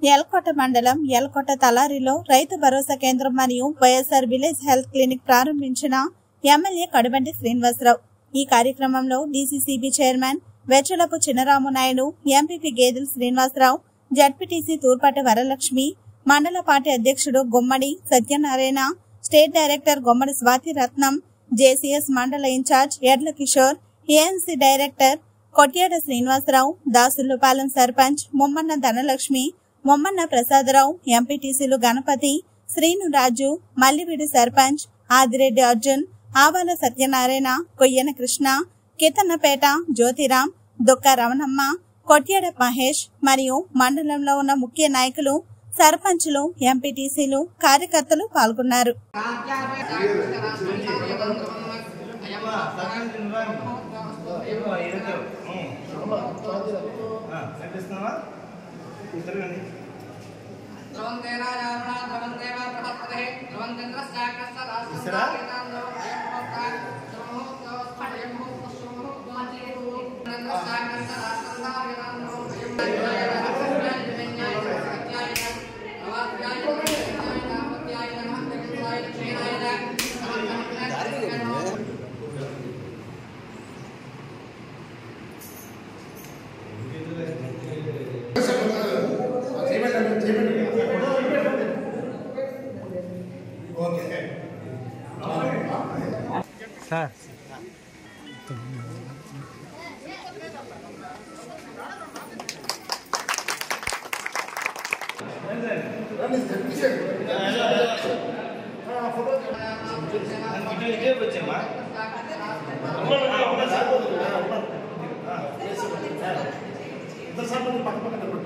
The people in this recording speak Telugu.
ఎల్కొట్ట మండలం ఎల్కొట్ట తలారిలో రైతు భరోసా కేంద్రం మరియు వైఎస్ఆర్ విలేజ్ హెల్త్ క్లినిక్ ప్రారంభించిన ఎమ్మెల్యే కడుబంటి శ్రీనివాసరావు ఈ కార్యక్రమంలో DCCB chairman Vechalapu Chinnaramu Naidu MPP Gedela Srinivasarao ZPTC Turpati Varalakshmi మండల పార్టీ అధ్యక్షుడు Gummadi Satyanarayana state director Gummadi Swathi Ratnam JCS మండల in charge Edla Kishore ANC director Kotyada Srinivasarao Dasulapalem sarpanch Mummanna Dhanalakshmi Mummanna Prasadarao ఎంపీటీసీలు గణపతి శ్రీను రాజు మల్లివీడి సర్పంచ్ ఆదిరెడ్డి అర్జున్ ఆవాల సత్యనారాయణ కొయ్యన కృష్ణ కితన్నపేట జ్యోతిరాం దుక్క రమణమ్మ కొట్యాడ మహేష్ మరియు మండలంలో ఉన్న ముఖ్య నాయకులు సర్పంచులు ఎంపీటీసీలు కార్యకర్తలు పాల్గొన్నారు కనిపిస్తున్నావా తిరగండి సార్ ఇటు ఇటే వచ్చామా ఇద్దరు సార్లు పక్క పక్కన